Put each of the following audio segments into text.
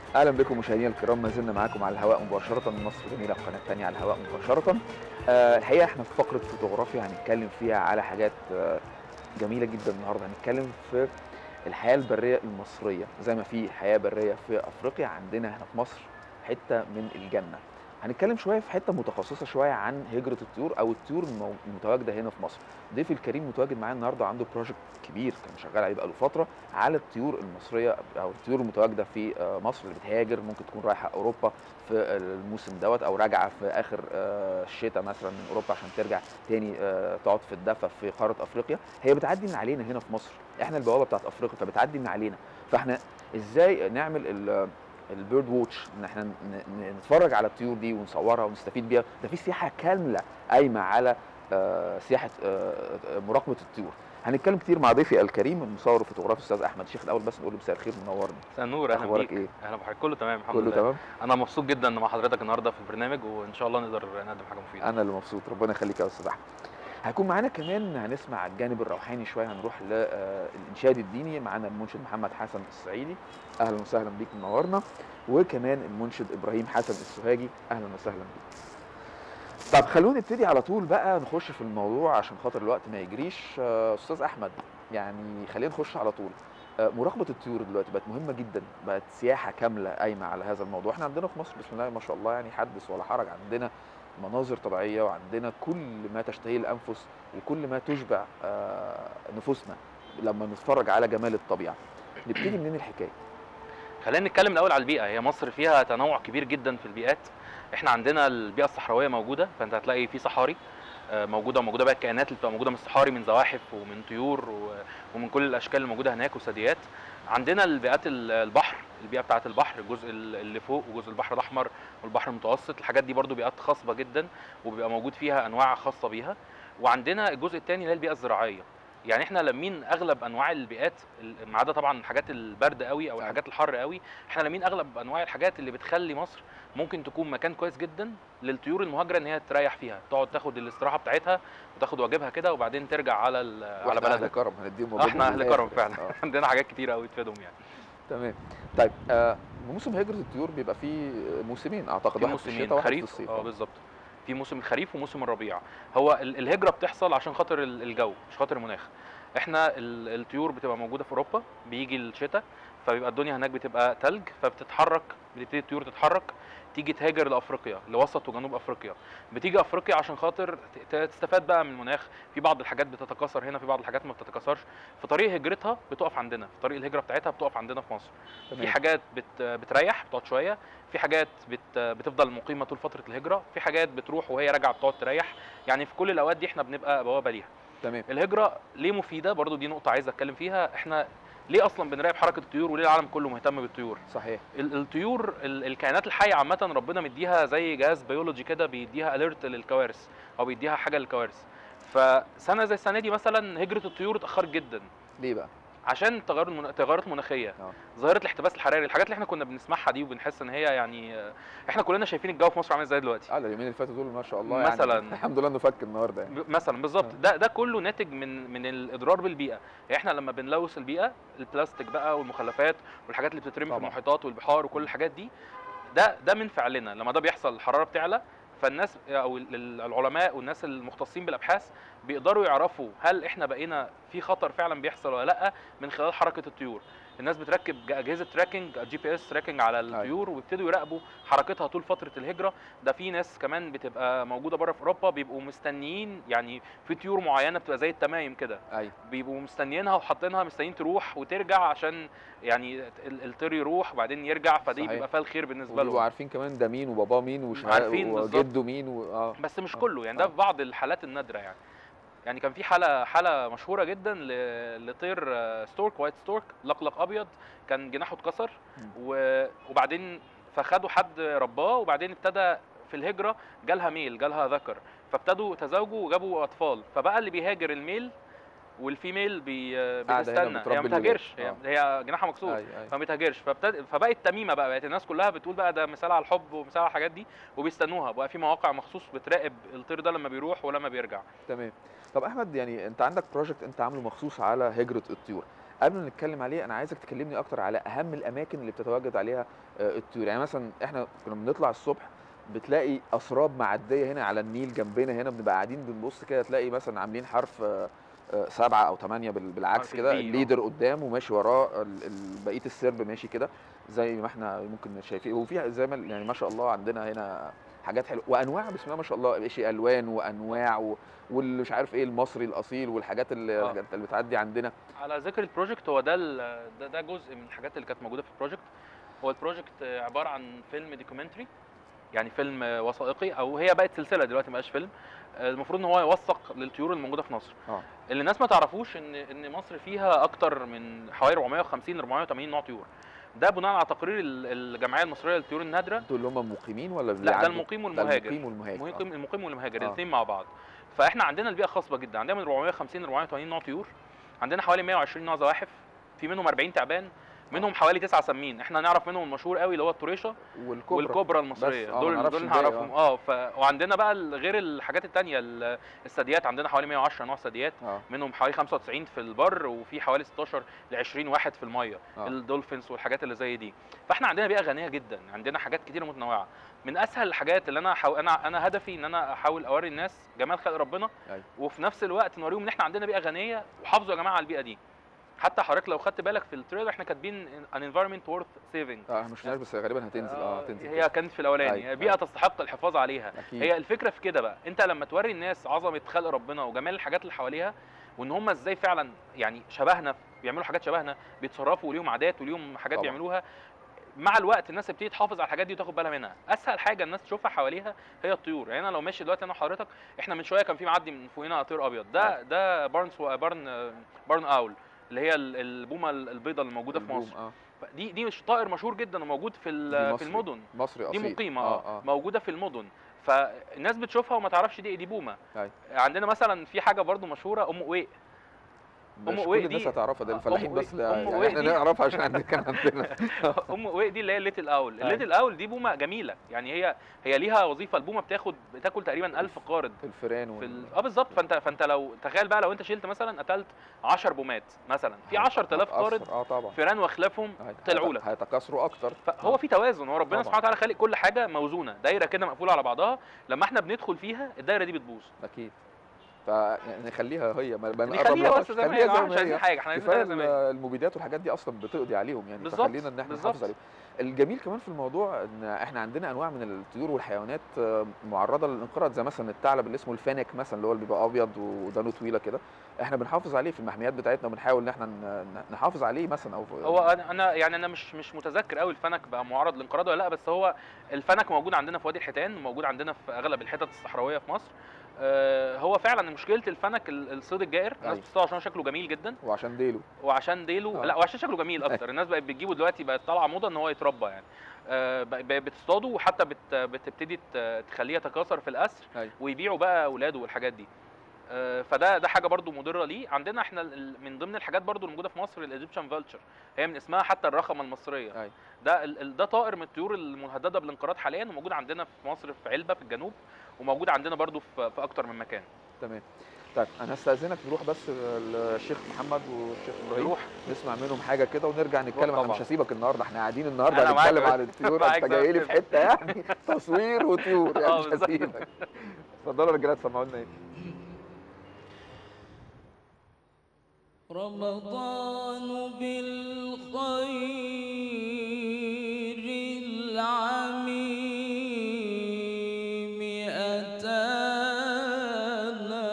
اهلا بكم مشاهدينا الكرام ما زلنا معاكم على الهواء مباشره من مصر جميله القناه الثانيه على الهواء مباشره آه الحقيقه احنا في فقره فوتوغرافيا هنتكلم فيها على حاجات آه جميله جدا النهارده هنتكلم في الحياه البريه المصريه زي ما في حياه بريه في افريقيا عندنا هنا في مصر حته من الجنه هنتكلم شويه في حته متخصصه شويه عن هجره الطيور او الطيور المو- المتواجده هنا في مصر ضيفي الكريم متواجد معايا النهارده عنده بروجكت كبير كان شغال عليه بقاله فتره على الطيور المصريه او الطيور المتواجده في آه، مصر اللي بتهاجر ممكن تكون رايحه اوروبا في الموسم دوت او راجعه في اخر آه، الشتاء مثلا من اوروبا عشان ترجع تاني آه، تقعد في الدفا في قاره افريقيا هي بتعدي من علينا هنا في مصر احنا البوابه بتاعت افريقيا فبتعدي من علينا فاحنا ازاي نعمل ال- البيرد ووتش ان احنا ن- ن- نتفرج على الطيور دي ونصورها ونستفيد بيها ده في سياحه كامله قايمه على آه، سياحه آه، آه، مراقبه الطيور هنتكلم كتير مع ضيفي الكريم المصور والفوتوغراف الاستاذ احمد الشيخ الاول بس نقول له مساء الخير منورني مساء النور اهلا اخبارك بيك ايه اهلا بحضرتك كله تمام الحمد كله لله تمام انا مبسوط جدا مع حضرتك النهارده في البرنامج وان شاء الله نقدر نقدم حاجه مفيده انا اللي مبسوط ربنا يخليك يا استاذ احمد هيكون معانا كمان هنسمع الجانب الروحاني شويه هنروح للانشاد الديني معانا المنشد محمد حسن الصعيدي اهلا وسهلا بيك منورنا وكمان المنشد ابراهيم حسن السوهاجي اهلا وسهلا بيك طب خلونا نبتدي على طول بقى نخش في الموضوع عشان خاطر الوقت ما يجريش آه، استاذ احمد يعني خلينا نخش على طول آه، مراقبه الطيور دلوقتي بقت مهمه جدا بقت سياحه كامله قايمه على هذا الموضوع احنا عندنا في مصر بسم الله ما شاء الله يعني حدث ولا حرج عندنا مناظر طبيعيه وعندنا كل ما تشتهيه الانفس وكل ما تشبع آه، نفوسنا لما نتفرج على جمال الطبيعه نبتدي منين الحكايه خلينا نتكلم الاول على البيئه هي مصر فيها تنوع كبير جدا في البيئات احنا عندنا البيئه الصحراويه موجوده فانت هتلاقي في صحاري آه، موجوده وموجوده بقى الكائنات اللي بتبقى موجوده من الصحاري من زواحف ومن طيور و- ومن كل الاشكال اللي موجوده هناك وثدييات عندنا البيئات ال- البحر البيئه بتاعه البحر الجزء ال- اللي فوق وجزء البحر الاحمر والبحر المتوسط الحاجات دي برضو بيئات خصبه جدا وبيبقى موجود فيها انواع خاصه بيها وعندنا الجزء الثاني اللي هي البيئه الزراعيه يعني احنا لامين اغلب انواع البيئات ال- ما عدا طبعا الحاجات البرد قوي او الحاجات الحر قوي احنا لامين اغلب انواع الحاجات اللي بتخلي مصر ممكن تكون مكان كويس جدا للطيور المهاجره ان هي تريح فيها تقعد تاخد الاستراحه بتاعتها وتاخد واجبها كده وبعدين ترجع على ال- على وإحنا اهل بلدها كرم هنديهم آه، واجبهم احنا اهل للآخر كرم يعني. فعلا آه. عندنا حاجات كتير قوي تفيدهم يعني تمام طيب آه موسم هجرة الطيور بيبقى فيه موسمين اعتقد في واحد في موسمين الشتاء وواحد في خريف الصيف اه بالظبط في موسم الخريف وموسم الربيع هو ال- الهجره بتحصل عشان خاطر ال- الجو مش خاطر المناخ احنا ال- الطيور بتبقى موجوده في اوروبا بيجي الشتاء فبيبقى الدنيا هناك بتبقى تلج فبتتحرك بتبتدي الطيور تتحرك تيجي تهاجر لافريقيا لوسط وجنوب افريقيا بتيجي افريقيا عشان خاطر ت- ت- تستفاد بقى من المناخ في بعض الحاجات بتتكاثر هنا في بعض الحاجات ما بتتكاثرش في طريق هجرتها بتقف عندنا في طريق الهجره بتاعتها بتقف عندنا في مصر في تمام. حاجات بت بتريح بتقعد شويه في حاجات بت بتفضل مقيمه طول فتره الهجره في حاجات بتروح وهي راجعه بتقعد تريح يعني في كل الاوقات دي احنا بنبقى بوابه ليها تمام الهجره ليه مفيده برضو دي نقطه عايز اتكلم فيها احنا ليه اصلا بنراقب حركه الطيور وليه العالم كله مهتم بالطيور صحيح ال- الطيور ال- الكائنات الحيه عامه ربنا مديها زي جهاز بيولوجي كده بيديها اليرت للكوارث او بيديها حاجه للكوارث فسنه زي السنه دي مثلا هجره الطيور اتاخرت جدا ليه بقى عشان التغير المن... التغيرات المناخيه آه. ظاهره الاحتباس الحراري الحاجات اللي احنا كنا بنسمعها دي وبنحس ان هي يعني آه، احنا كلنا شايفين الجو في مصر عامل ازاي دلوقتي اه اليومين اللي فاتوا دول ما شاء الله مثلاً. يعني الحمد لله انه فك النهارده يعني ب- مثلا بالظبط آه. ده ده كله ناتج من من الاضرار بالبيئه يعني احنا لما بنلوث البيئه البلاستيك بقى والمخلفات والحاجات اللي بتترمي في طبعاً. المحيطات والبحار وكل الحاجات دي ده ده من فعلنا لما ده بيحصل الحراره بتعلى فالناس او ال- ال- العلماء والناس المختصين بالابحاث بيقدروا يعرفوا هل احنا بقينا في خطر فعلا بيحصل ولا لا من خلال حركه الطيور الناس بتركب ج- اجهزه تراكنج جي بي اس تراكنج على الطيور ويبتدوا يراقبوا حركتها طول فتره الهجره ده في ناس كمان بتبقى موجوده بره في اوروبا بيبقوا مستنيين يعني في طيور معينه بتبقى زي التمايم كده ايوه بيبقوا مستنيينها وحاطينها مستنيين تروح وترجع عشان يعني ال- الطير يروح وبعدين يرجع فدي صحيح. بيبقى فيها الخير بالنسبه وبيبقوا لهم عارفين كمان ده مين وباباه مين وشها عارفين بالظبط. وجده مين و... اه بس مش آه. كله يعني ده آه. في بعض الحالات النادره يعني يعني كان في حاله حاله مشهوره جدا ل- لطير آه، ستورك وايت ستورك لقلق ابيض كان جناحه اتكسر مم. و- وبعدين فخدوا حد رباه وبعدين ابتدى في الهجره جالها ميل جالها ذكر فابتدوا تزاوجوا وجابوا اطفال فبقى اللي بيهاجر الميل والفيميل بي قاعدة هنا بتستنى هي ما بتربي الولاد. بتهاجرش هي, آه. هي جناحها مكسور ايوه ايوه فما بتهاجرش فابتد... فبقت تميمه بقى بقت الناس كلها بتقول بقى ده مثال على الحب ومثال على الحاجات دي وبيستنوها بقى في مواقع مخصوص بتراقب الطير ده لما بيروح ولما بيرجع تمام طب احمد يعني انت عندك بروجكت انت عامله مخصوص على هجره الطيور قبل ما نتكلم عليه انا عايزك تكلمني اكتر على اهم الاماكن اللي بتتواجد عليها آه، الطيور يعني مثلا احنا كنا بنطلع الصبح بتلاقي اسراب معديه هنا على النيل جنبنا هنا بنبقى قاعدين بنبص كده تلاقي مثلا عاملين حرف آه، آه، سبعة أو ثمانية بالعكس حرف كده البي، آه. الليدر قدام وماشي وراه ال- ال- بقية السرب ماشي كده زي ما احنا ممكن شايفين وفي زي ما يعني ما شاء الله عندنا هنا حاجات حلوه وانواع بسم الله ما شاء الله شيء الوان وانواع و... واللي مش عارف ايه المصري الاصيل والحاجات اللي, آه. اللي بتعدي عندنا على ذكر البروجكت هو ده ال- ده, ده جزء من الحاجات اللي كانت موجوده في البروجكت هو البروجكت عباره عن فيلم دوكيومنتري يعني فيلم وثائقي او هي بقت سلسله دلوقتي ما بقاش فيلم المفروض ان هو يوثق للطيور الموجوده في مصر اه اللي الناس ما تعرفوش ان ان مصر فيها اكتر من حوالي 450 480 نوع طيور ده بناء على تقرير ال- الجمعيه المصريه للطيور النادره دول اللي هم مقيمين ولا اللي لا ده عندهم؟ المقيم ده والمهاجر المقيم والمهاجر المقيم المقيم والمهاجر آه. الاثنين مع بعض فاحنا عندنا البيئه خصبه جدا عندنا من 450 ل 480 نوع طيور عندنا حوالي 120 نوع زواحف في منهم 40 تعبان منهم حوالي تسعة سمين احنا نعرف منهم المشهور قوي اللي هو الطريشه آه. والكبرى والكوبرا المصريه بس، آه، دول ما نعرفش دول الباقي، نعرفهم اه ف... وعندنا بقى ال- غير الحاجات التانية ال- الثدييات عندنا حوالي 110 نوع ثدييات اه منهم حوالي 95 في البر وفي حوالي 16 ل 20 واحد في الميه آه. الدولفينز والحاجات اللي زي دي فاحنا عندنا بيئه غنيه جدا عندنا حاجات كتيره متنوعه من اسهل الحاجات اللي انا حاو... انا انا هدفي ان انا احاول اوري الناس جمال خلق ربنا أيوة. وفي نفس الوقت نوريهم ان احنا عندنا بيئه غنيه وحافظوا يا جماعه على البيئه دي حتى حضرتك لو خدت بالك في التريلر احنا كاتبين an environment worth saving اه احنا مش بس غالبا هتنزل اه هتنزل هي كانت في الاولاني أيوة، هي بيئه أيوة. تستحق الحفاظ عليها اكيد هي الفكره في كده بقى انت لما توري الناس عظمه خلق ربنا وجمال الحاجات اللي حواليها وان هم ازاي فعلا يعني شبهنا بيعملوا حاجات شبهنا بيتصرفوا وليهم عادات وليهم حاجات طبعا. بيعملوها مع الوقت الناس بتبتدي تحافظ على الحاجات دي وتاخد بالها منها اسهل حاجه الناس تشوفها حواليها هي الطيور يعني انا لو ماشي دلوقتي انا وحضرتك احنا من شويه كان في معدي من فوقنا طير ابيض ده ده بارن سو... بارن بارن اول اللي هي ال- البومه البيضاء اللي موجوده في البوم، مصر اه دي دي مش طائر مشهور جدا وموجود في دي ال- في مصري. المدن مصري دي اصيل مقيمه اه اه اه موجوده في المدن فالناس بتشوفها وما تعرفش دي إيه، دي بومه أيوة. عندنا مثلا في حاجه برضو مشهوره ام قويق مش أم كل قويق الناس دي- هتعرفها ده آه، الفلاحين أم بس قويق- لا أم يعني قويق احنا دي- نعرفها عشان عندنا كان عندنا ام قويق دي اللي هي الليتل اول أيوة. الليتل اول دي بومه جميله يعني هي هي ليها وظيفه البومه بتاخد بتاكل تقريبا 1000 قارد الفيران في وال... ال... اه بالظبط فانت فانت لو تخيل بقى لو انت شلت مثلا قتلت 10 بومات مثلا في 10000 قارد هتأثر. اه طبعا فيران واخلافهم هيت- طلعوا هيت- لك هيتكاثروا اكتر فهو في توازن هو ربنا طبعا. سبحانه وتعالى خالق كل حاجه موزونه دايره كده مقفوله على بعضها لما احنا بندخل فيها الدايره دي بتبوظ اكيد فنخليها هي ما ما نخليها نقربلهاش. بس زي ما هي خليها آه، مش عايزين حاجه احنا عايزين كفايه زي ما هي. المبيدات والحاجات دي اصلا بتقضي عليهم يعني بالظبط، فخلينا ان احنا بالظبط. نحافظ عليهم الجميل كمان في الموضوع ان احنا عندنا انواع من الطيور والحيوانات آه، معرضه للانقراض زي مثلا الثعلب اللي اسمه الفنك مثلا اللي هو اللي بيبقى ابيض ودانه طويله كده احنا بنحافظ عليه في المحميات بتاعتنا وبنحاول ان احنا ن- نحافظ عليه مثلا او في- هو انا انا يعني انا مش مش متذكر قوي الفنك بقى معرض للانقراض ولا لا بس هو الفنك موجود عندنا في وادي الحيتان وموجود عندنا في اغلب الحتت الصحراويه في مصر آه، هو فعلا مشكله الفنك ال- الصيد الجائر الناس أيوة. بتصطاد عشان شكله جميل جدا وعشان ديله وعشان ديله آه. لا وعشان شكله جميل اكتر الناس بقت بتجيبه دلوقتي بقت طالعه موضه ان هو يتربى يعني آه، بق- بق- بتصطاده وحتى بت بتبتدي ت- تخليه يتكاثر في الاسر أيوة. ويبيعوا بقى اولاده والحاجات دي آه، فده ده حاجه برضو مضره ليه عندنا احنا ال- من ضمن الحاجات برضو الموجوده في مصر الايجيبشن فالتشر هي من اسمها حتى الرخمه المصريه أيوة. ده ال- ال- ده طائر من الطيور المهدده بالانقراض حاليا وموجود عندنا في مصر في علبه في الجنوب وموجود عندنا برضو في في اكتر من مكان تمام طيب انا هستاذنك نروح بس الشيخ محمد والشيخ ابراهيم نروح نسمع منهم حاجه كده ونرجع نتكلم انا طبعا. مش هسيبك النهارده احنا قاعدين النهارده أنا معاك هنتكلم بس. عن الطيور معاك انت جاي لي بس. في حته يعني تصوير وطيور يعني آه، مش بالظبط. هسيبك اتفضلوا يا رجاله سمعوا لنا ايه رمضان بالخير العميم أتانا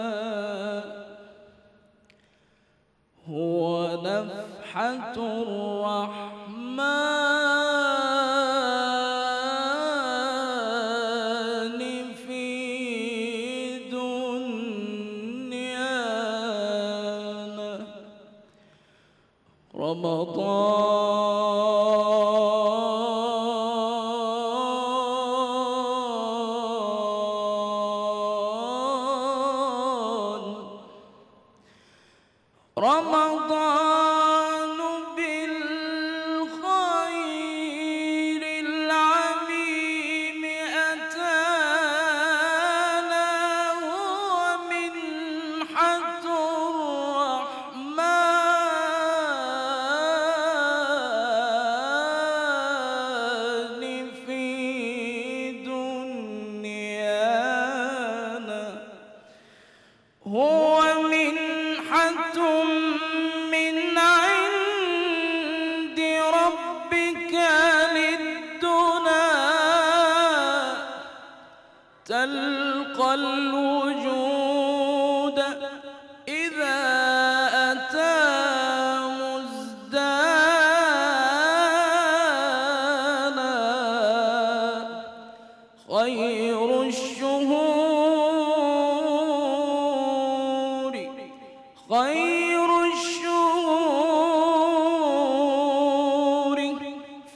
هو نفحة الرحمن في دنيانا رمضان رمضان بالخير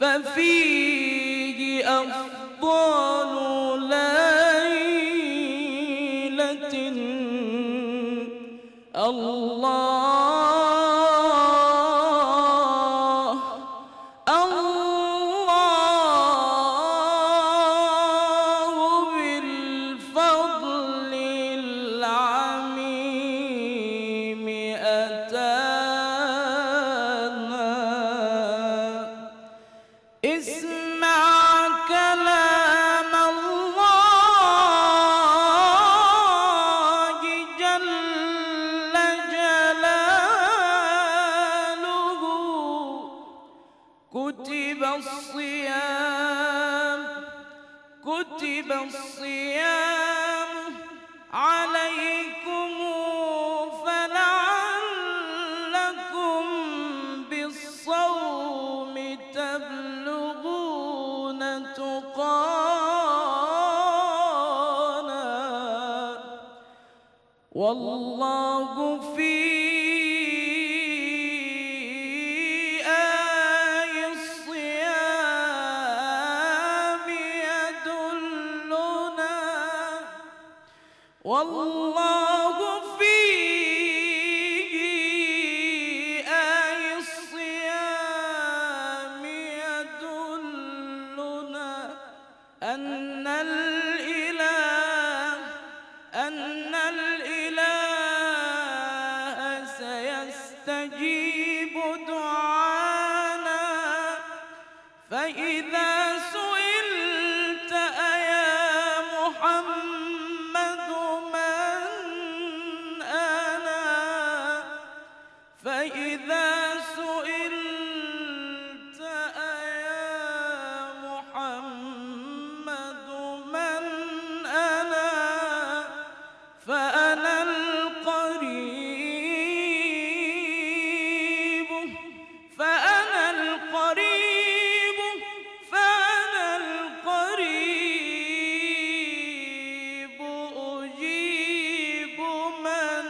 ففيه أفضل ليلة الله الله بالفضل العميم أتانا اسمع كلام الله جل جلاله كتب الصيام كتب الصيام عليكم فلعلكم بالصوم تبلغون تقانا والله في آي الصيام يدلنا والله في آي الصيام يدلنا أن الإله أن الإله سيستجيب دعانا فإذا سئلت أيا محمد من أنا فإذا سئلت أيا محمد من أنا فأنا القريب فأنا القريب فأنا القريب أجيب من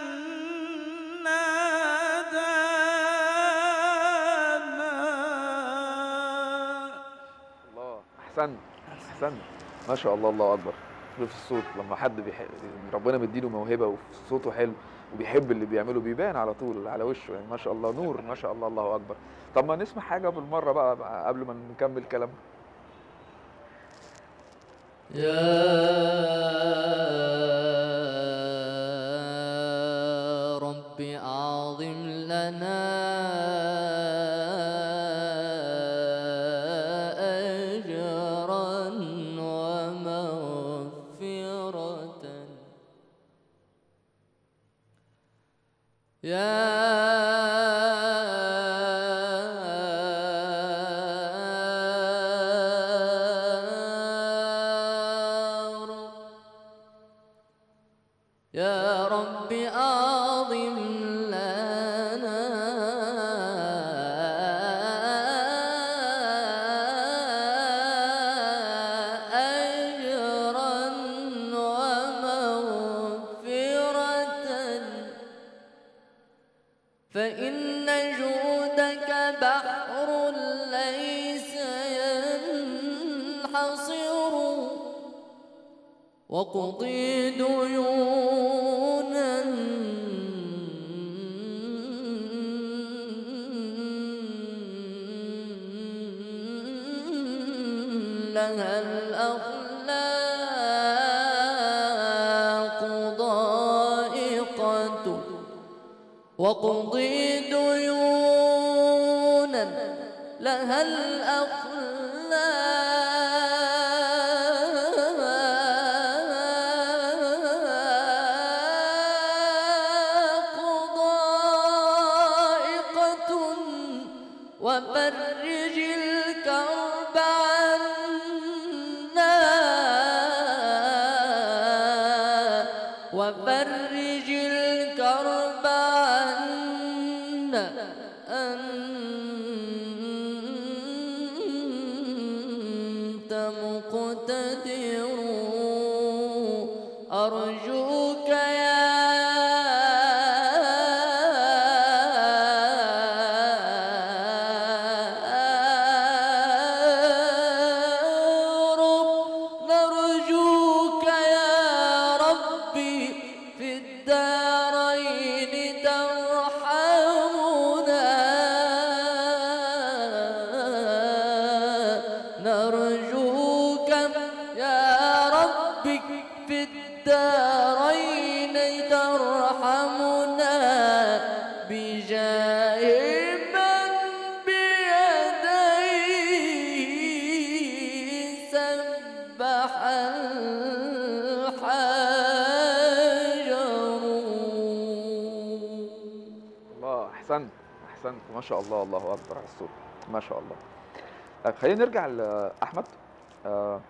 نادانا الله احسنت احسنت ما شاء الله الله اكبر شوف الصوت لما حد بيحب ربنا مديله موهبه وصوته حلو وبيحب اللي بيعمله بيبان على طول على وشه يعني ما شاء الله نور ما شاء الله الله اكبر طب ما نسمع حاجه بالمره بقى, بقى قبل ما نكمل كلامنا يا رب أعظم لنا أجرا ومغفرة يا رب يا رب أعظم لنا أجرا ومغفرة فإن جودك بحر ليس ينحصر وقضي ديونا لها الأخلاق ضائقة وقضي ديونا لها الأخلاق ضائقة وفرج الكرب عنا وفرج الكرب عنا أنت مقتدر أرجوك يا نرجوك يا ربي في الدارين ترحمنا بجاه من بيديه سبح الحجر الله احسنت احسنت ما شاء الله الله اكبر على الصوت ما شاء الله طيب خلينا نرجع لاحمد آه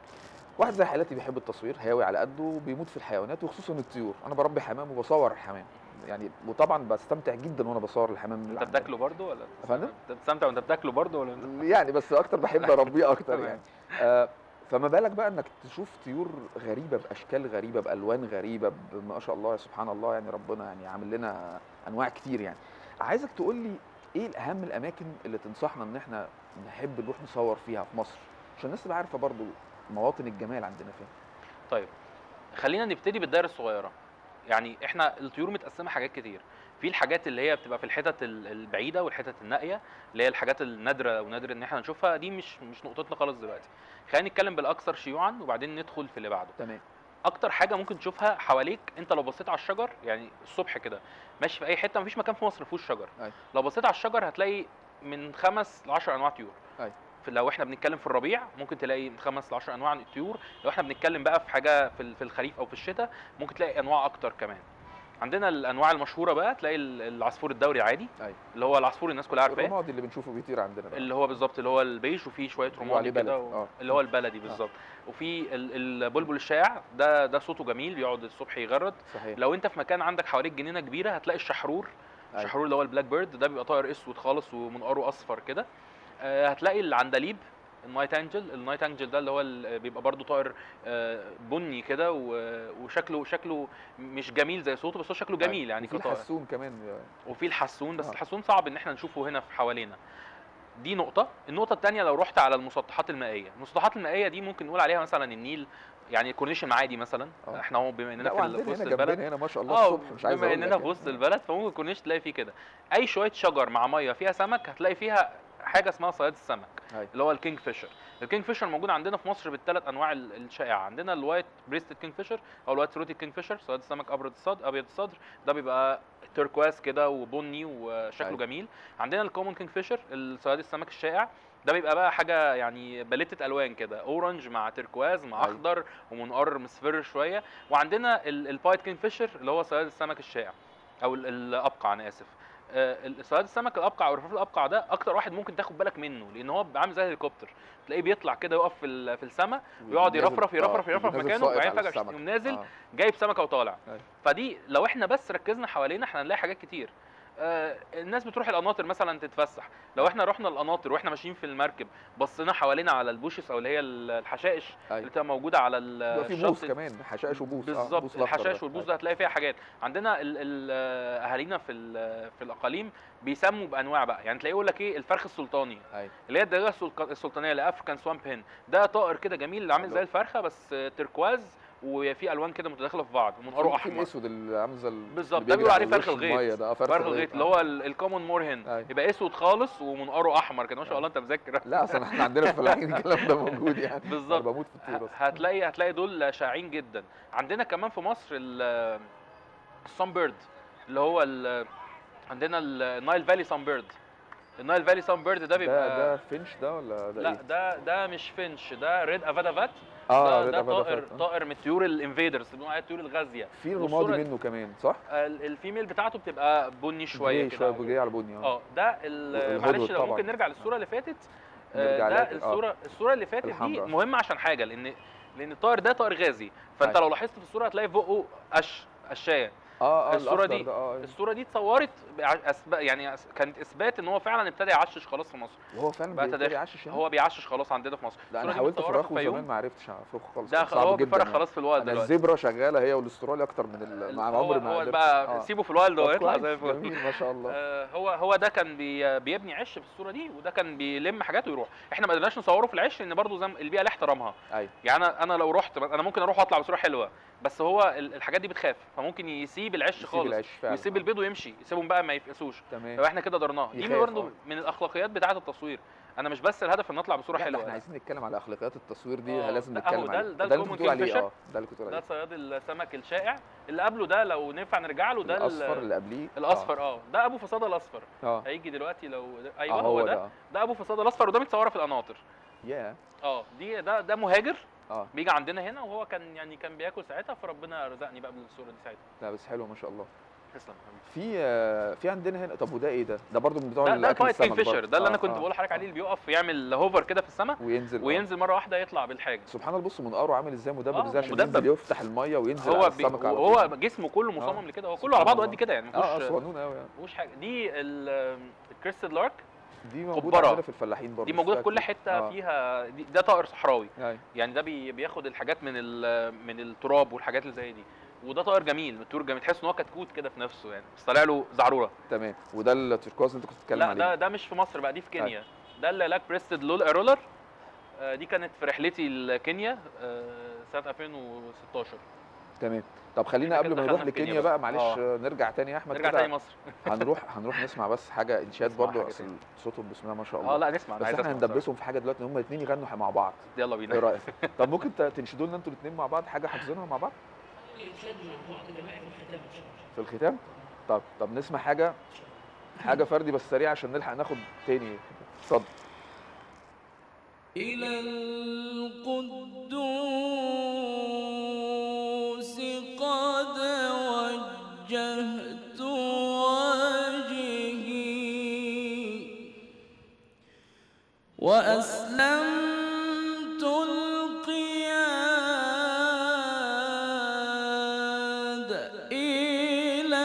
واحد زي حالاتي بيحب التصوير هاوي على قده وبيموت في الحيوانات وخصوصا الطيور انا بربي حمام وبصور الحمام يعني وطبعا بستمتع جدا وانا بصور الحمام اللي انت عندنا. بتاكله برضه ولا يا فندم؟ انت بتستمتع وانت بتاكله برضه ولا انت يعني بس اكتر بحب اربيه اكتر تمام. يعني آه فما بالك بقى انك تشوف طيور غريبه باشكال غريبه بالوان غريبه ب- ما شاء الله يا سبحان الله يعني ربنا يعني عامل لنا انواع كتير يعني عايزك تقول لي ايه اهم الاماكن اللي تنصحنا ان احنا نحب نروح نصور فيها في مصر عشان الناس تبقى عارفه برضو مواطن الجمال عندنا فين طيب خلينا نبتدي بالدائره الصغيره يعني احنا الطيور متقسمه حاجات كتير في الحاجات اللي هي بتبقى في الحتت ال- البعيده والحتت النائيه اللي هي الحاجات النادره ونادر ان احنا نشوفها دي مش مش نقطتنا خالص دلوقتي خلينا نتكلم بالاكثر شيوعا وبعدين ندخل في اللي بعده تمام اكتر حاجه ممكن تشوفها حواليك انت لو بصيت على الشجر يعني الصبح كده ماشي في اي حته مفيش مكان في مصر ما فيهوش شجر أيوة. لو بصيت على الشجر هتلاقي من خمس ل 10 انواع طيور أيوة. في لو احنا بنتكلم في الربيع ممكن تلاقي من خمس ل 10 انواع من الطيور لو احنا بنتكلم بقى في حاجه في ال- في الخريف او في الشتاء ممكن تلاقي انواع اكتر كمان عندنا الانواع المشهوره بقى تلاقي ال- العصفور الدوري عادي أيوة. اللي هو العصفور الناس كلها عارفاه الرمادي اللي بنشوفه بيطير عندنا بقى اللي هو بالظبط اللي هو البيج وفيه شويه بيقولوا رمادي عليه كده بلدي. و... آه. اللي هو البلدي بالظبط وفي ال- البلبل الشائع ده ده صوته جميل بيقعد الصبح يغرد صحيح لو انت في مكان عندك حواليك جنينه كبيره هتلاقي الشحرور أيوة. الشحرور اللي هو البلاك بيرد ده بيبقى طائر اسود خالص ومنقاره اصفر كده آه، هتلاقي العندليب النايت انجل النايت انجل ده اللي هو ال- بيبقى برضو طائر آه، بني كده و- وشكله شكله مش جميل زي صوته بس هو شكله جميل يعني في كطائر الحسون كمان وفي الحسون بس آه. الحسون صعب ان احنا نشوفه هنا في حوالينا دي نقطة، النقطة الثانية لو رحت على المسطحات المائية، المسطحات المائية دي ممكن نقول عليها مثلا النيل يعني الكورنيش المعادي مثلا، آه. احنا هو بما اننا لا في, ال- وعندنا في وسط هنا البلد جنبنا هنا ما شاء الله اه الصبح مش عايز بما أقول اننا لك في وسط يعني. البلد فممكن الكورنيش تلاقي فيه كده، اي شوية شجر مع مية فيها سمك هتلاقي فيها حاجة اسمها صياد السمك أيوة. اللي هو الكينج فيشر، الكينج فيشر موجود عندنا في مصر بالثلاث انواع ال- الشائعة، عندنا الوايت بريستد كينج فيشر او الوايت ثروتي كينج فيشر صياد السمك ابيض الصدر ابيض الصدر ده بيبقى تركواز كده وبني وشكله أيوة. جميل عندنا الكومون كينج فيشر الصياد السمك الشائع ده بيبقى بقى حاجه يعني باليتة الوان كده اورنج مع تركواز مع أيوة. اخضر ومنقر مصفر شويه وعندنا ال- البايت كينج فيشر اللي هو صياد السمك الشائع او ال- الابقع انا اسف آه، ال- صياد السمك الابقع او رفراف الابقع ده اكتر واحد ممكن تاخد بالك منه لان هو بيبقى عامل زي الهليكوبتر تلاقيه بيطلع كده يقف في ال- في السماء ويقعد نازل- يرفرف يرفرف آه، يرفرف نازل مكانه ساقط وبعدين على فجاه السمك. يقوم نازل آه. جايب سمكه وطالع أيوة. فدي لو احنا بس ركزنا حوالينا احنا هنلاقي حاجات كتير آه، الناس بتروح القناطر مثلا تتفسح لو احنا رحنا القناطر واحنا ماشيين في المركب بصينا حوالينا على البوشس او اللي هي ال- الحشائش أيوة. اللي بتبقى موجوده على ال- بيبقى في الشط بوص كمان حشائش وبوص آه، بالظبط البوص الأخضر الحشائش ده. والبوص أيوة. ده هتلاقي فيها حاجات عندنا ال- ال- آه، اهالينا في ال- في الاقاليم بيسموا بانواع بقى يعني تلاقيه يقول لك ايه الفرخ السلطاني أيوة. اللي هي الدجاجه السلق- السلطانيه اللي افريكان سوامب هين ده طائر كده جميل اللي عامل حلو. زي الفرخه بس آه، تركواز وفي الوان كده متداخله في بعض منقاره في- في احمر الاسود اللي عامل زي ال- بالظبط، اللي ده بيجري بيقولوا على عليه فرخ وش الغيط. المية ده آه، فرخ الغيط اللي هو ال- الكومون مور هن أيوة. يبقى اسود خالص ومنقاره احمر كده ما شاء الله انت مذاكر لا اصلا احنا عندنا في الفلاحين الكلام ده موجود يعني بالظبط. انا بموت في الطيور أصلاً. هتلاقي هتلاقي دول شائعين جدا عندنا كمان في مصر ال- السان بيرد اللي هو ال- عندنا النايل فالي سان بيرد النايل فالي سان بيرد ده بيبقى ده ده فينش ده ولا ده لا إيه؟ ده ده مش فينش ده ريد افادا فات اه ده, ده ريد أفادا طائر فات، آه. طائر من الطيور الانفيدرز بنقول عليها الطيور الغازيه في والصورة- رمادي منه كمان صح؟ ال- الفيميل بتاعته بتبقى بني شويه جراي كده شويه بجري على بني اه اه ده ال- والهدهد معلش لو طبعاً. ممكن نرجع للصوره اللي فاتت آه، نرجع ده لها كده، آه. الصوره الصوره اللي فاتت دي الحمراء. مهمه عشان حاجه لان لان الطائر ده طائر غازي فانت أيوة. لو لاحظت في الصوره هتلاقي فوقه قش قشايه اه اه الصورة الأخضر دي- ده اه الصوره دي اتصورت بع- أسب... يعني أس- كانت اثبات ان هو فعلا ابتدى يعشش خلاص في مصر وهو فعلا بقى بيبتدي تداخل. يعشش هنا؟ هو بيعشش خلاص عندنا في مصر لا الصورة انا دي حاولت متصورة في افرخه الفيوم. زمان ما عرفتش افرخه خالص ده كان خ- صعب هو جدا بيفرخ يعني. خلاص في الوالد انا دلوقتي الزبرة شغالة هي والاسترالي اكتر من ال... مع هو العمر ما هو قدرت. بقى آه. سيبه في الوالد طب ويطلع كويس، زي الفل جميل ما شاء الله آه، هو هو ده كان بي بيبني عش في الصوره دي وده كان بيلم حاجات ويروح احنا ما قدرناش نصوره في العش لان برضه زي ما- البيئه لها احترامها ايوه يعني انا انا لو رحت انا ممكن اروح واطلع بصوره حلوه بس هو ال- الحاجات دي بتخاف فممكن يسيب العش يسيب خالص العش فعلا ويسيب آه. البيض ويمشي يسيبهم بقى ما يفقسوش تمام لو احنا كده قدرناها دي يخاف، برضه آه. من الاخلاقيات بتاعه التصوير انا مش بس الهدف ان اطلع بصوره لا، ده حلوه احنا لا. عايزين نتكلم على اخلاقيات التصوير دي آه، لازم ده- نتكلم أهو ده عليه ال- ده اللي الكومن كنت بتقول عليه كينج اه ده اللي كنت بتقول ده عليه صياد السمك الشائع اللي قبله ده لو ننفع نرجع له ده ال- الاصفر اللي قبليه الاصفر اه ده ابو فصاده الاصفر اه هيجي دلوقتي لو اه ايوه آه، هو ده آه. ده ابو فصاده الاصفر وده متصوره في القناطر يا اه دي ده ده مهاجر اه بيجي عندنا هنا وهو كان يعني كان بياكل ساعتها فربنا رزقني بقى بالصوره دي ساعتها لا بس حلو ما شاء الله تسلم يا حبيبي. في آه، في عندنا هنا طب وده ايه ده ده برضو من بتوع ده ده الاكل البايت كينج السمك فيشر برضو. ده اللي انا آه، كنت آه، بقول لحضرتك آه. عليه اللي بيقف يعمل هوفر كده في السماء وينزل آه. وينزل مره واحده يطلع بالحاجه سبحان الله بص منقاره عامل ازاي مدبب آه، ازاي عشان مدبب. ينزل يفتح الميه وينزل هو على بي السمك على طول. وهو جسمه كله مصمم لكده هو كله على سبحان بعضه الله. قد كده يعني اه اه مفيهوش صغنونه قوي يعني مفيهوش حاجه دي الكريستد لارك دي موجوده كبرة. عندنا في الفلاحين برضو دي موجوده في شفتها كل كتير. حته آه. فيها دي ده طائر صحراوي أيوة. يعني ده بي بياخد الحاجات من ال- من التراب والحاجات اللي زي دي وده طائر جميل من الطيور جميل تحس ان هو كتكوت كده في نفسه يعني بس طالع له زعروره تمام وده التركواز اللي انت كنت بتتكلم لا عليه ده ده مش في مصر بقى دي في كينيا ده اللاك بريستد لول رولر آه، دي كانت في رحلتي لكينيا آه، سنه 2016 تمام طب خلينا إحنا قبل كده ما نروح دخلنا في لكينيا كينيا بقى بقى. معلش آه. آه، نرجع تاني يا احمد نرجع كده تاني مصر هنروح هنروح نسمع بس حاجه انشاد نسمع برضو حاجة اصل تاني. صوتهم بسم الله ما شاء الله اه لا نسمع انا بس عايز احنا اسمع هندبسهم في حاجه دلوقتي ان هم الاثنين يغنوا مع بعض بصراحة. يلا ايه بينا رايك طب ممكن ت- تنشدوا لنا انتوا الاثنين مع بعض حاجه حافظينها مع بعض في الختام طب طب نسمع حاجه حاجه فردي بس سريع عشان نلحق ناخد تاني اتفضل إلى القدوس قد وجهت وجهي وأسلمت القياد إلى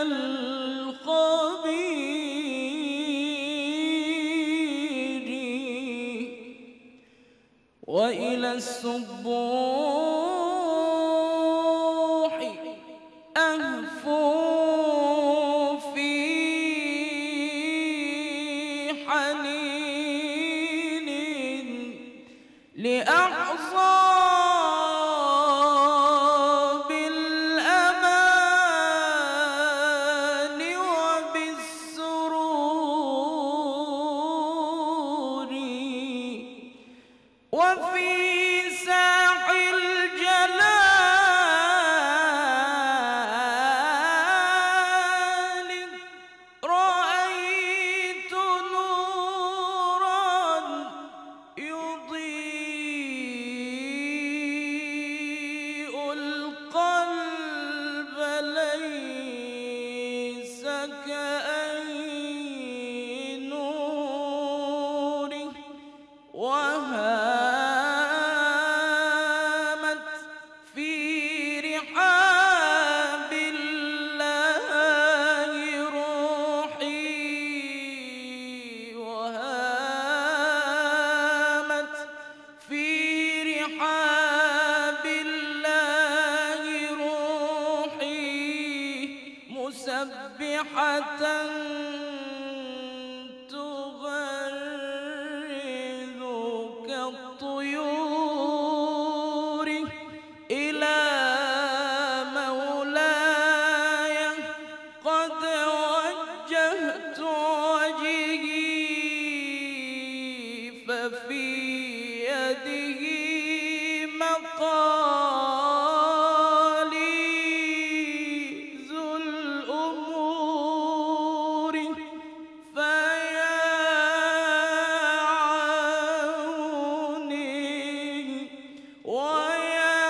الخبير وإلى السبوح أهفو في حنين لأحظى بالأمان وبالسرور وفي ساح الجلال رأيت نورا يضيء القلب ليس كأي نور وهامت في رحاب الله روحي وهامت في رحاب الله روحي مسبحة تغرد كالطيور إلى مولاي قد وجهت وجهي ففي يده مقاليد الأمور فيا عوني ويا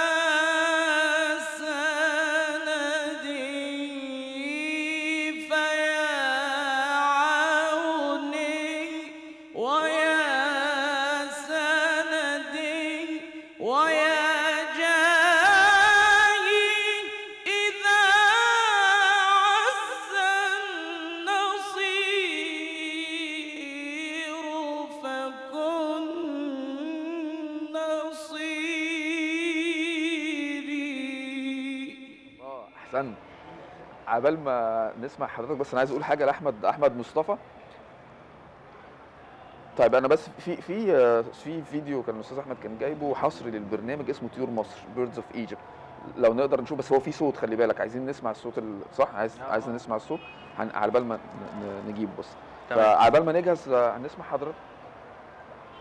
سندي فيا عوني ويا سندي ويا جاهي إذا عز النصير فكن نصيري اه احسن عبال ما نسمع حضرتك بس انا عايز اقول حاجه لاحمد احمد مصطفى طيب انا بس في في آه، في فيديو كان الاستاذ احمد كان جايبه حصري للبرنامج اسمه طيور مصر بيردز اوف ايجيبت لو نقدر نشوف بس هو في صوت خلي بالك عايزين نسمع الصوت ال- صح عايز آه. عايزين نسمع الصوت هن... على بال ما ن- ن- نجيبه بس تمام فعلى بال ما نجهز آه، هنسمع حضرتك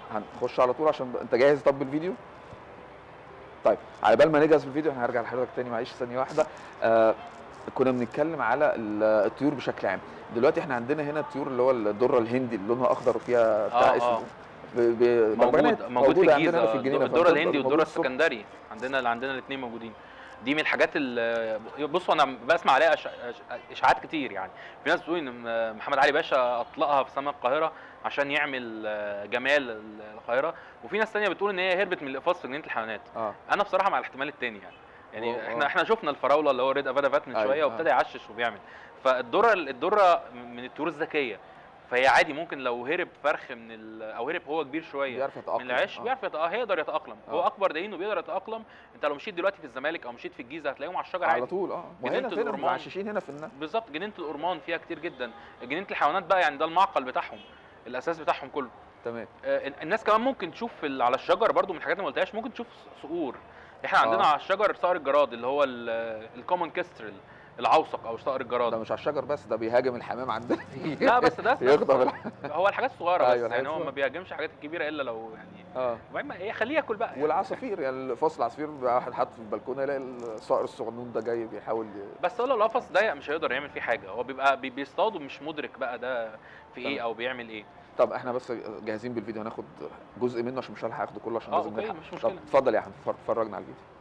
هنخش على طول عشان انت جاهز طب بالفيديو طيب على بال ما نجهز بالفيديو احنا هرجع لحضرتك تاني معلش ثانيه واحده آه كنا بنتكلم على ال- الطيور بشكل عام دلوقتي احنا عندنا هنا الطيور اللي هو الدره الهندي اللي لونها اخضر وفيها بتاع آه، اسود آه. ب- ب- موجود بربانات موجود في موجودة الجيزه عندنا هنا في الجنينه الدوره فبتفضل الهندي والدوره موجودة الصبح. السكندري عندنا اللي عندنا الاثنين موجودين دي من الحاجات اللي بصوا انا بسمع عليها أش- أش- اشاعات كتير يعني في ناس بتقول ان محمد علي باشا اطلقها في سماء القاهره عشان يعمل آه، جمال القاهره وفي ناس تانية بتقول ان هي هربت من الاقفاص في جنينه الحيوانات اه انا بصراحه مع الاحتمال التاني يعني يعني واو، احنا آه. احنا شفنا الفراوله اللي هو ريد افادا فات من أيوة، شويه آه. وابتدى يعشش وبيعمل فالدره الدره من الطيور الذكيه فهي عادي ممكن لو هرب فرخ من ال... او هرب هو كبير شويه بيعرف يتاقلم من العش آه. بيعرف يتأ... هيقدر يتاقلم هو آه. اكبر دليل انه بيقدر يتاقلم انت لو مشيت دلوقتي في الزمالك او مشيت في الجيزه هتلاقيهم على الشجر على عادي طول اه جنينة وهنا فين الأورمان. المعششين هنا في النهر بالظبط جنينه الأورمان فيها كتير جدا جنينه الحيوانات بقى يعني ده المعقل بتاعهم الاساس بتاعهم كله تمام آه، الناس كمان ممكن تشوف في ال- على الشجر برضو من الحاجات اللي ما قلتهاش ممكن تشوف صقور احنا عندنا آه. على الشجر صقر الجراد اللي هو الكومن كسترل العوصق او صقر ده الجراد مش على الشجر بس ده بيهاجم الحمام عندنا لا بس ده يخطف الح- هو الحاجات الصغيره أيوة، بس الحاجات يعني هو ما الصغيرة. بيهاجمش الحاجات الكبيره الا لو يعني اه وبعدين ما- هي خليه ياكل بقى يعني. والعصافير يعني فصل العصافير بيبقى واحد حاطه في البلكونه يلاقي الصقر الصغنون ده جاي بيحاول ي- بس هو لو القفص ضيق مش هيقدر يعمل فيه حاجه هو بيبقى بي- بيصطاد ومش مدرك بقى ده في ايه تمام. او بيعمل ايه طب احنا بس جاهزين بالفيديو هناخد جزء منه عشان مش هلحق اخده كله عشان آه، لازم أوكي، نلحق مش طب مشكلة. اتفضل يا احمد فر- فرجنا على الفيديو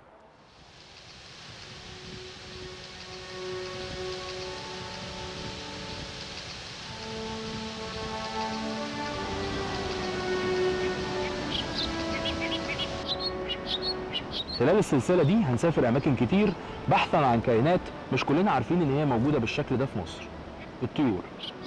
خلال السلسلة دي هنسافر أماكن كتير بحثا عن كائنات مش كلنا عارفين إن هي موجودة بالشكل ده في مصر الطيور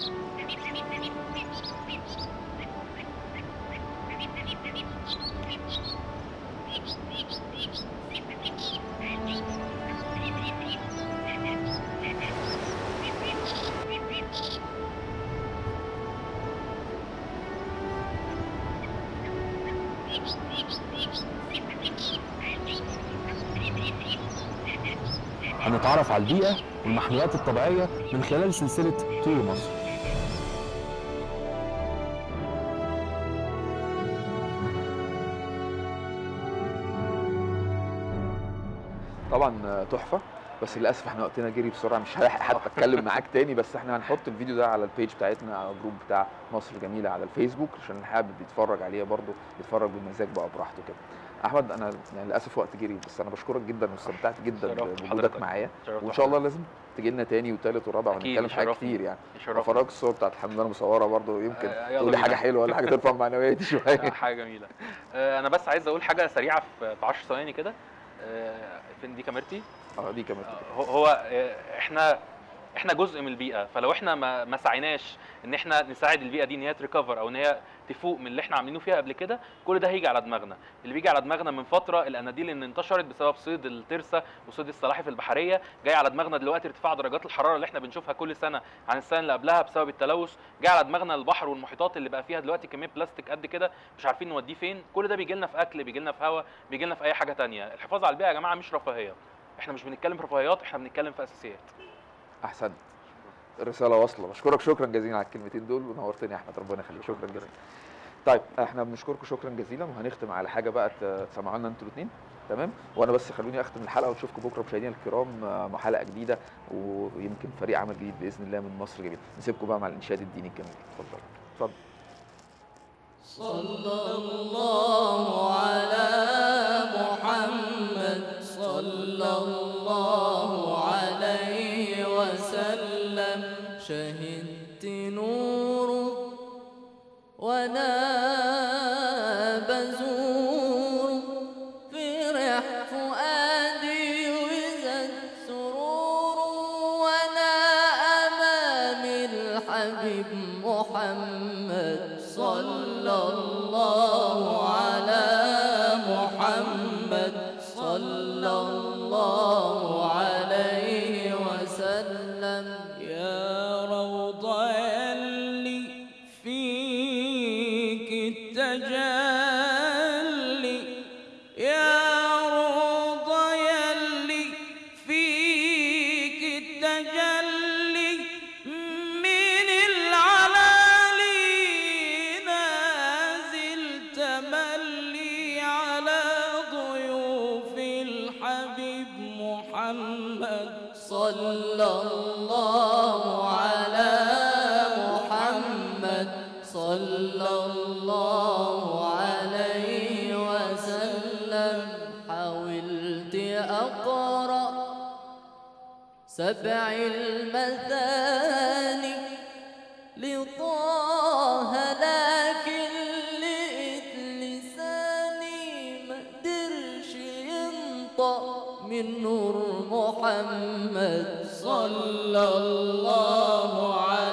هنتعرف على البيئة والمحميات الطبيعية من خلال سلسلة طيور مصر طبعا آه، تحفه بس للاسف احنا وقتنا جري بسرعه مش هلحق حتى اتكلم معاك تاني بس احنا هنحط الفيديو ده على البيج بتاعتنا على الجروب بتاع مصر جميله على الفيسبوك عشان اللي حابب يتفرج عليه برضه يتفرج بمزاج بقى براحته كده احمد انا يعني للاسف وقت جري بس انا بشكرك جدا واستمتعت جدا شرفت بوجودك حضرتك. معايا شرفت وان شاء الله لازم تجي لنا تاني وتالت ورابع أكيد، ونتكلم في حاجات يشرفني. كتير يعني يشرفني. افرجك الصور بتاعت الحمد لله مصوره برضه يمكن آه، يلا تقولي حاجه بينا. حلوه ولا حاجه ترفع معنوياتي شويه حاجه جميله آه، انا بس عايز اقول حاجه سريعه في في 10 ثواني كده آه، فين دي كاميرتي اه دي كمان آه، هو- هو آه، احنا احنا جزء من البيئه فلو احنا ما ما سعيناش ان احنا نساعد البيئه دي ان هي تريكفر او ان هي تفوق من اللي احنا عاملينه فيها قبل كده كل ده هيجي على دماغنا اللي بيجي على دماغنا من فتره الاناديل اللي انتشرت بسبب صيد الترسه وصيد السلاحف البحريه جاي على دماغنا دلوقتي ارتفاع درجات الحراره اللي احنا بنشوفها كل سنه عن السنه اللي قبلها بسبب التلوث جاي على دماغنا البحر والمحيطات اللي بقى فيها دلوقتي كميه بلاستيك قد كده مش عارفين نوديه فين كل ده بيجي لنا في اكل بيجي لنا في هواء بيجي لنا في اي حاجه تانية الحفاظ على البيئه يا جماعه مش رفاهيه احنا مش بنتكلم في رفاهيات احنا بنتكلم في اساسيات احسنت الرساله واصله بشكرك شكرا جزيلا على الكلمتين دول ونورتني يا احمد ربنا يخليك شكرا جزيلا طيب احنا بنشكركم شكرا جزيلا وهنختم على حاجه بقى ت- تسمعوا لنا انتوا الاثنين تمام وانا بس خلوني اختم الحلقه ونشوفكم بكره مشاهدينا الكرام آه، مع حلقه جديده ويمكن فريق عمل جديد باذن الله من مصر جميل نسيبكم بقى مع الانشاد الديني الجميل اتفضل اتفضل صلى الله على محمد صلى الله عليه وسلم شهدت نوره وناب زوره فرح فؤادي وزد سرور وانا امام الحبيب محمد صلى الله على صلى الله على محمد صلى الله عليه وسلم حاولت أقرأ سبع المثاني لطه لكن لقيت لساني مقدرش ينطق من نور محمد صلى الله عليه